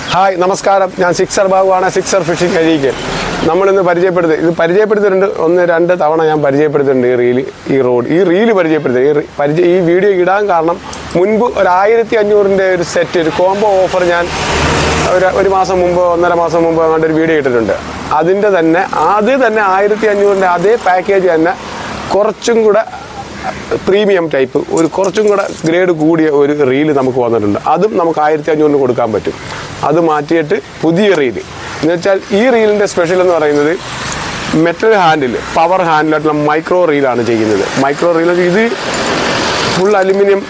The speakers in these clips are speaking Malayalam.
ഹായ് നമസ്കാരം ഞാൻ സിക്സർ ബാബുവാണ് സിക്സർ ഫിഷിംഗ് കഴിയിക്കൽ നമ്മളിന്ന് പരിചയപ്പെടുത്തി ഇത് പരിചയപ്പെടുത്തിയിട്ടുണ്ട് ഒന്ന് രണ്ട് തവണ ഞാൻ പരിചയപ്പെടുത്തിയിട്ടുണ്ട് ഈ റീല് ഈ റോഡ് ഈ റീല് പരിചയപ്പെടുത്തി ഈ റി- പരിചയ ഈ വീഡിയോ ഇടാൻ കാരണം മുൻപ് ഒരു ആയിരത്തി അഞ്ഞൂറിൻ്റെ ഒരു സെറ്റ് ഒരു കോംബോ ഓഫർ ഞാൻ ഒരു ഒരു മാസം മുമ്പ് ഒന്നര മാസം മുമ്പ് അങ്ങോട്ട് ഒരു വീഡിയോ ഇട്ടിട്ടുണ്ട് അതിൻ്റെ തന്നെ അത് തന്നെ ആയിരത്തി അഞ്ഞൂറിൻ്റെ അതേ പാക്കേജ് തന്നെ കുറച്ചും കൂടെ പ്രീമിയം ടൈപ്പ് ഒരു കുറച്ചും കൂടെ ഗ്രേഡ് കൂടിയ ഒരു റീല് നമുക്ക് വന്നിട്ടുണ്ട് അതും നമുക്ക് ആയിരത്തി അഞ്ഞൂറിന് കൊടുക്കാൻ പറ്റും അത് മാറ്റിയിട്ട് പുതിയ റീല് എന്ന് വെച്ചാൽ ഈ റീലിൻ്റെ സ്പെഷ്യൽ എന്ന് പറയുന്നത് മെറ്റൽ ഹാൻഡിൽ പവർ ഹാൻഡിലായിട്ടുള്ള മൈക്രോ റീലാണ് ചെയ്യുന്നത് മൈക്രോ റീൽ ഇത് ഫുൾ അലുമിനിയം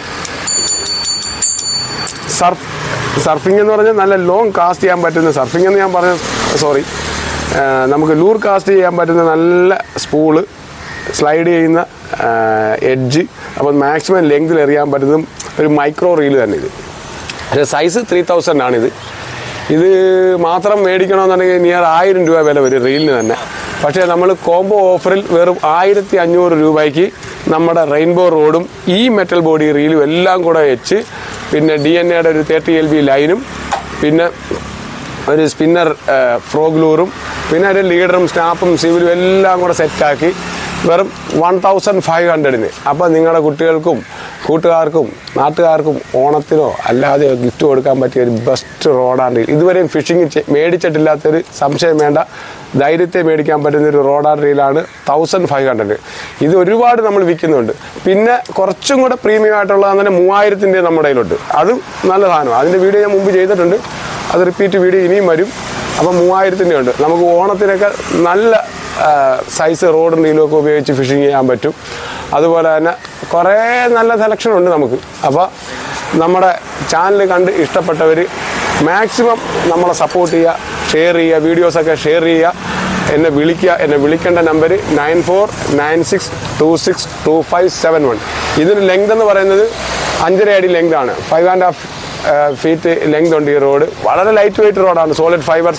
സർഫ് സർഫിംഗ് എന്ന് പറഞ്ഞാൽ നല്ല ലോങ് കാസ്റ്റ് ചെയ്യാൻ പറ്റുന്ന സർഫിംഗ് എന്ന് ഞാൻ പറഞ്ഞ സോറി നമുക്ക് ലൂർ കാസ്റ്റ് ചെയ്യാൻ പറ്റുന്ന നല്ല സ്പൂള് സ്ലൈഡ് ചെയ്യുന്ന എഡ്ജ് അപ്പം മാക്സിമം ലെങ്തിൽ എറിയാൻ പറ്റുന്നതും ഒരു മൈക്രോ റീല് തന്നെ ഇത് പക്ഷേ സൈസ് ത്രീ തൗസൻഡ് ആണിത് ഇത് മാത്രം മേടിക്കണമെന്നുണ്ടെങ്കിൽ നിയർ ആയിരം രൂപ വില വരും റീലിന് തന്നെ പക്ഷേ നമ്മൾ കോംബോ ഓഫറിൽ വെറും ആയിരത്തി അഞ്ഞൂറ് രൂപയ്ക്ക് നമ്മുടെ റെയിൻബോ റോഡും ഈ മെറ്റൽ ബോഡി റീലും എല്ലാം കൂടെ വെച്ച് പിന്നെ ഡി എൻ എയുടെ ഒരു തേർട്ടി എൽ ബി ലൈനും പിന്നെ ഒരു സ്പിന്നർ ഫ്രോഗ്ലൂറും പിന്നെ ഒരു ലീഡറും സ്നാപ്പും സിവിലും എല്ലാം കൂടെ സെറ്റാക്കി വെറും വൺ തൗസൻഡ് ഫൈവ് ഹൺഡ്രഡിന് അപ്പോൾ നിങ്ങളുടെ കുട്ടികൾക്കും കൂട്ടുകാർക്കും നാട്ടുകാർക്കും ഓണത്തിനോ അല്ലാതെ ഗിഫ്റ്റ് കൊടുക്കാൻ പറ്റിയ ഒരു ബെസ്റ്റ് റോഡാണ് ഇതുവരെയും ഫിഷിങ് മേടിച്ചിട്ടില്ലാത്തൊരു സംശയം വേണ്ട ധൈര്യത്തെ മേടിക്കാൻ പറ്റുന്ന ഒരു റോഡാൻ റീലാണ് തൗസൻഡ് ഫൈവ് ഹൺഡ്രഡ് ഇത് ഒരുപാട് നമ്മൾ വിൽക്കുന്നുണ്ട് പിന്നെ കുറച്ചും കൂടെ പ്രീമിയം ആയിട്ടുള്ളത് തന്നെ മൂവായിരത്തിൻ്റെ നമ്മുടെ കയ്യിലുണ്ട് അതും നല്ല സാധനം അതിൻ്റെ വീഡിയോ ഞാൻ മുമ്പ് ചെയ്തിട്ടുണ്ട് അത് റിപ്പീറ്റ് വീഡിയോ ഇനിയും വരും അപ്പം മൂവായിരത്തിൻ്റെ ഉണ്ട് നമുക്ക് ഓണത്തിനൊക്കെ നല്ല സൈസ് റോഡും റീലും ഒക്കെ ഉപയോഗിച്ച് ഫിഷിങ് ചെയ്യാൻ പറ്റും അതുപോലെ തന്നെ കുറേ നല്ല സെലക്ഷൻ ഉണ്ട് നമുക്ക് അപ്പോൾ നമ്മുടെ ചാനൽ കണ്ട് ഇഷ്ടപ്പെട്ടവർ മാക്സിമം നമ്മളെ സപ്പോർട്ട് ചെയ്യുക ഷെയർ ചെയ്യുക വീഡിയോസൊക്കെ ഷെയർ ചെയ്യുക എന്നെ വിളിക്കുക എന്നെ വിളിക്കേണ്ട number nine four nine six two six two five seven one ഇതിന് ലെങ്ത് എന്ന് പറയുന്നത് അഞ്ചര അടി ലെങ്ത് ആണ് five and half feet length ഉണ്ട് ഈ റോഡ് വളരെ ലൈറ്റ് വെയിറ്റ് റോഡാണ് സോളിഡ് ഫൈബർ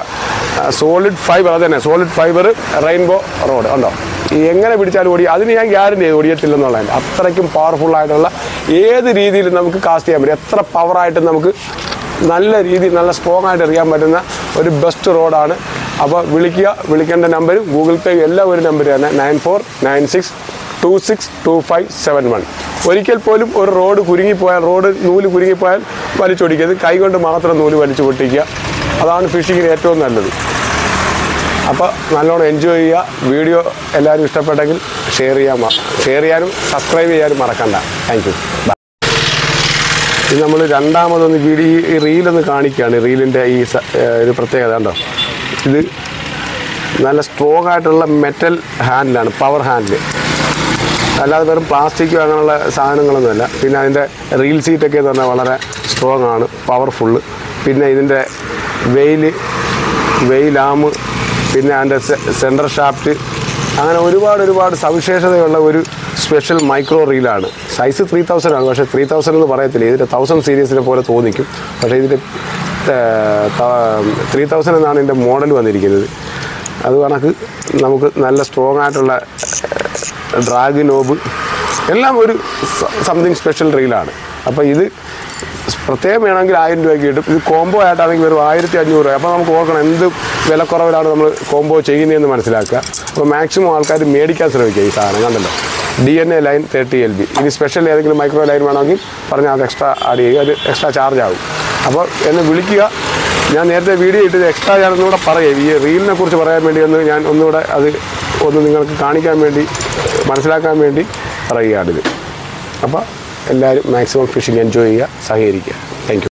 സോളിഡ് ഫൈബർ അത് തന്നെ സോളിഡ് ഫൈബർ റെയിൻബോ റോഡ് ഉണ്ടോ ഈ എങ്ങനെ പിടിച്ചാലും ഓടി അതിന് ഞാൻ ഗ്യാരണ്ടി ചെയ്ത് ഓടിയത്തില്ലെന്നുള്ളതിന് അത്രയ്ക്കും പവർഫുൾ ആയിട്ടുള്ള ഏത് രീതിയിലും നമുക്ക് കാസ്റ്റ് ചെയ്യാൻ പറ്റും എത്ര പവറായിട്ട് നമുക്ക് നല്ല രീതിയിൽ നല്ല സ്ട്രോങ് ആയിട്ട് എറിയാൻ പറ്റുന്ന ഒരു ബെസ്റ്റ് റോഡാണ് അപ്പോൾ വിളിക്കുക വിളിക്കേണ്ട നമ്പർ ഗൂഗിൾ പേ എല്ലാം ഒരു നമ്പർ തന്നെ nine four nine six two six two five seven one ഒരിക്കൽ പോലും ഒരു റോഡ് കുരുങ്ങിപ്പോയാൽ റോഡ് നൂല് കുരുങ്ങിപ്പോയാൽ വലിച്ചൊടിക്കരുത് കൈകൊണ്ട് മാത്രം നൂല് വലിച്ചു പൊട്ടിക്കുക അതാണ് ഫിഷിങ്ങിന് ഏറ്റവും നല്ലത് അപ്പോൾ നല്ലോണം എൻജോയ് ചെയ്യുക വീഡിയോ എല്ലാവരും ഇഷ്ടപ്പെട്ടെങ്കിൽ ഷെയർ ചെയ്യാൻ മ- ഷെയർ ചെയ്യാനും സബ്സ്ക്രൈബ് ചെയ്യാനും മറക്കണ്ട താങ്ക് യു ഇത് നമ്മൾ രണ്ടാമതൊന്ന് വീഡിയോ ഈ റീലൊന്ന് കാണിക്കുകയാണ് റീലിൻ്റെ ഈ സ- ഏഹ് ഒരു പ്രത്യേകത കണ്ടോ ഇത് നല്ല സ്ട്രോങ് ആയിട്ടുള്ള മെറ്റൽ ഹാൻഡിലാണ് പവർ ഹാൻഡിൽ അല്ലാതെ വെറും പ്ലാസ്റ്റിക്കോ അങ്ങനെയുള്ള സാധനങ്ങളൊന്നുമല്ല പിന്നെ അതിൻ്റെ റീൽ സീറ്റൊക്കെ എന്ന് പറഞ്ഞാൽ വളരെ സ്ട്രോങ് ആണ് പവർഫുള്ള് പിന്നെ ഇതിൻ്റെ വെയിൽ വെയിലാമ് പിന്നെ അതിൻ്റെ സെൻട്രൽ ഷാഫ്റ്റ് അങ്ങനെ ഒരുപാട് ഒരുപാട് സവിശേഷതയുള്ള ഒരു സ്പെഷ്യൽ മൈക്രോ റീലാണ് സൈസ് ത്രീ തൗസൻഡ് ആണ് പക്ഷേ ത്രീ തൗസൻഡ് എന്ന് പറയത്തില്ല ഇതിൻ്റെ തൗസൻഡ് സീരീസിനെ പോലെ തോന്നിക്കും പക്ഷേ ഇതിൻ്റെ ത്രീ തൗസൻഡ് എന്നാണ് ഇതിൻ്റെ മോഡൽ വന്നിരിക്കുന്നത് അത് കണക്ക് നമുക്ക് നല്ല സ്ട്രോങ് ആയിട്ടുള്ള ഡ്രാഗ് നോബ് എല്ലാം ഒരു സംതിങ് സ്പെഷ്യൽ റീലാണ് അപ്പോൾ ഇത് പ്രത്യേകം വേണമെങ്കിൽ ആയിരം രൂപയ്ക്ക് കിട്ടും ഇത് കോംബോ ആയിട്ടാണെങ്കിൽ വെറും ആയിരത്തി അഞ്ഞൂറ് രൂപ അപ്പോൾ നമുക്ക് ഓർക്കണം എന്ത് വിലക്കുറവിലാണ് നമ്മൾ കോംബോ ചെയ്യുന്നതെന്ന് മനസ്സിലാക്കുക അപ്പോൾ മാക്സിമം ആൾക്കാർ മേടിക്കാൻ ശ്രമിക്കുക ഈ സാധനം കണ്ടല്ലോ D N A line thirty L B ഇനി സ്പെഷ്യൽ ഏതെങ്കിലും മൈക്രോ ലൈൻ വേണമെങ്കിൽ പറഞ്ഞാൽ അത് എക്സ്ട്രാ ആഡ് ചെയ്യുക അത് എക്സ്ട്രാ ചാർജ് ആവും അപ്പോൾ എന്നെ വിളിക്കുക ഞാൻ നേരത്തെ വീഡിയോ ഇട്ടത് എക്സ്ട്രാ ഞാൻ ഒന്നുകൂടെ പറയാം ഈ റീലിനെ കുറിച്ച് പറയാൻ വേണ്ടി ഒന്ന് ഞാൻ ഒന്നുകൂടെ അത് ഒന്ന് നിങ്ങൾക്ക് കാണിക്കാൻ വേണ്ടി മനസ്സിലാക്കാൻ വേണ്ടി പറയുകയാണിത് അപ്പോൾ എല്ലാവരും മാക്സിമം ഫിഷിംഗ് എൻജോയ് ചെയ്യുക സഹകരിക്കുക താങ്ക് യു